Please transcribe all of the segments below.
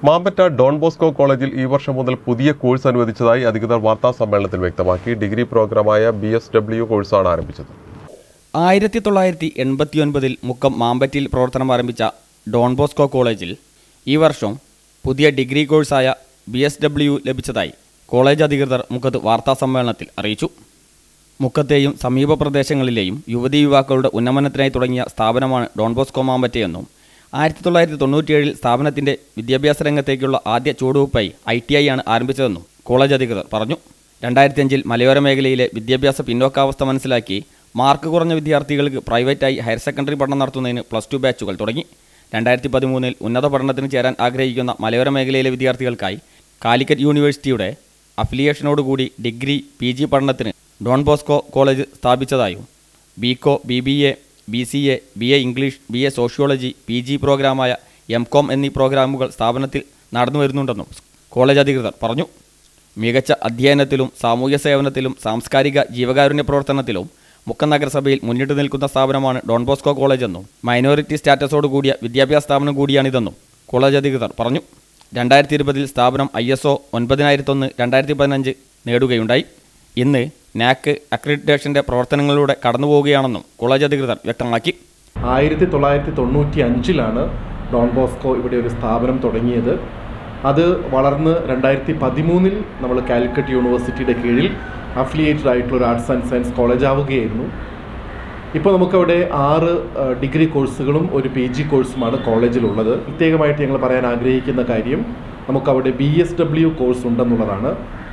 Mampatta Don Bosco കോളേജിൽ ഈ വർഷം മുതൽ പുതിയ കോഴ്സ് അനുവദിച്ചതായി അധികൃതർ വാർത്താ സമ്മേളനത്തിൽ വ്യക്തമാക്കി ഡിഗ്രി പ്രോഗ്രാമായ ബി എസ് ഡബ്ല്യു കോഴ്സാണ് ആരംഭിച്ചത് ആയിരത്തി തൊള്ളായിരത്തി എൺപത്തിയൊൻപതിൽ മുക്കം മാമ്പറ്റിയിൽ പ്രവർത്തനം ആരംഭിച്ച ഡോൺ ബോസ്കോ കോളേജിൽ ഈ വർഷം പുതിയ ഡിഗ്രി കോഴ്സായ ബി എസ് ഡബ്ല്യു ലഭിച്ചതായി കോളേജ് അധികൃതർ മുഖത്ത് വാർത്താ സമ്മേളനത്തിൽ അറിയിച്ചു മുക്കത്തെയും സമീപ പ്രദേശങ്ങളിലെയും യുവതീ യുവാക്കളുടെ ഉന്നമനത്തിനായി തുടങ്ങിയ സ്ഥാപനമാണ് ഡോൺ ബോസ്കോ മാമ്പറ്റയെന്നും ആയിരത്തി തൊള്ളായിരത്തി തൊണ്ണൂറ്റിയേഴിൽ സ്ഥാപനത്തിന്റെ വിദ്യാഭ്യാസ രംഗത്തേക്കുള്ള ആദ്യ ചുവടുവയ്പായി ഐ ടി ഐ ആണ് ആരംഭിച്ചതെന്നും കോളേജ് അധികൃതർ പറഞ്ഞു രണ്ടായിരത്തി അഞ്ചിൽ മലയോര മേഖലയിലെ വിദ്യാഭ്യാസ പിന്നോക്കാവസ്ഥ മനസ്സിലാക്കി മാർക്ക് കുറഞ്ഞ വിദ്യാർത്ഥികൾക്ക് പ്രൈവറ്റായി ഹയർ സെക്കൻഡറി പഠനം നടത്തുന്നതിന് പ്ലസ് ടു ബാച്ചുകൾ തുടങ്ങി രണ്ടായിരത്തി പതിമൂന്നിൽ ഉന്നത പഠനത്തിന് ചേരാൻ ആഗ്രഹിക്കുന്ന മലയോര മേഖലയിലെ വിദ്യാർത്ഥികൾക്കായി കാലിക്കറ്റ് യൂണിവേഴ്സിറ്റിയുടെ അഫിലിയേഷനോടുകൂടി ഡിഗ്രി പി ജി പഠനത്തിന് ഡോൺ ബോസ്കോ കോളേജ് സ്ഥാപിച്ചതായും ബികോ B B A B C A B A English B A sociology P G പ്രോഗ്രാമായ എം കോം എന്നീ പ്രോഗ്രാമുകൾ സ്ഥാപനത്തിൽ നടന്നു വരുന്നുണ്ടെന്നും കോളേജ് അധികൃതർ പറഞ്ഞു മികച്ച അധ്യയനത്തിലും സാമൂഹ്യ സേവനത്തിലും സാംസ്കാരിക ജീവകാരുണ്യ പ്രവർത്തനത്തിലും മുക്കം നഗരസഭയിൽ മുന്നിട്ട് നിൽക്കുന്ന സ്ഥാപനമാണ് ഡോൺ ബോസ്കോ കോളേജ് എന്നും മൈനോറിറ്റി സ്റ്റാറ്റസോട് കൂടിയ വിദ്യാഭ്യാസ സ്ഥാപനം കൂടിയാണിതെന്നും കോളേജ് അധികൃതർ പറഞ്ഞു രണ്ടായിരത്തി ഇരുപതിൽ സ്ഥാപനം ഐ എസ് ഒ ഒൻപതിനായിരത്തൊന്ന് രണ്ടായിരത്തി പതിനഞ്ച് നേടുകയുണ്ടായി ഇന്ന് നാക്ക് അക്രഡിറ്റേഷന്റെ പ്രവർത്തനങ്ങളിലൂടെ കടന്നുപോവുകയാണെന്നും കോളേജ് അധികൃതർ വ്യക്തമാക്കി ആയിരത്തി തൊള്ളായിരത്തി തൊണ്ണൂറ്റി അഞ്ചിലാണ് ഡോൺ ബോസ്കോ ഇവിടെ ഒരു സ്ഥാപനം തുടങ്ങിയത് അത് വളർന്ന് രണ്ടായിരത്തി പതിമൂന്നിൽ നമ്മൾ കാലിക്കറ്റ് യൂണിവേഴ്സിറ്റിയുടെ കീഴിൽ അഫിലിയേറ്റഡ് ആയിട്ടുള്ള ഒരു ആർട്സ് ആൻഡ് സയൻസ് കോളേജ് ആവുകയായിരുന്നു ഇപ്പോൾ നമുക്കവിടെ ആറ് ആ, ഡിഗ്രി കോഴ്സുകളും ഒരു പി ജി കോഴ്സുമാണ് കോളേജിലുള്ളത് പ്രത്യേകമായിട്ട് ഞങ്ങൾ പറയാൻ ആഗ്രഹിക്കുന്ന കാര്യം നമുക്കവിടെ ബി എസ് ഡബ്ല്യു കോഴ്സ് ഉണ്ടെന്നുള്ളതാണ്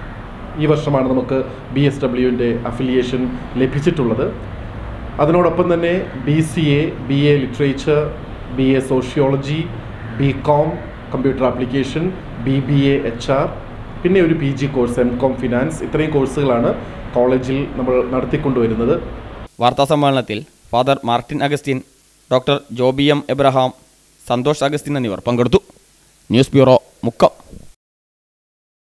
ഈ വർഷമാണ് നമുക്ക് ബി എസ് ഡബ്ല്യുവിൻ്റെ അഫിലിയേഷൻ ലഭിച്ചിട്ടുള്ളത് അതിനോടൊപ്പം തന്നെ B C A B A literature B A sociology B com computer application B B A H R പിന്നെ ഒരു P G course M com finance ഇത്രയും കോഴ്സുകളാണ് കോളേജിൽ നമ്മൾ നടത്തിക്കൊണ്ടുവരുന്നത് വാർത്താ സമ്മേളനത്തിൽ father Martin Augustine doctor Joby M Abraham Santhosh Augustine എന്നിവർ പങ്കെടുത്തു ന്യൂസ് ബ്യൂറോ മുക്കം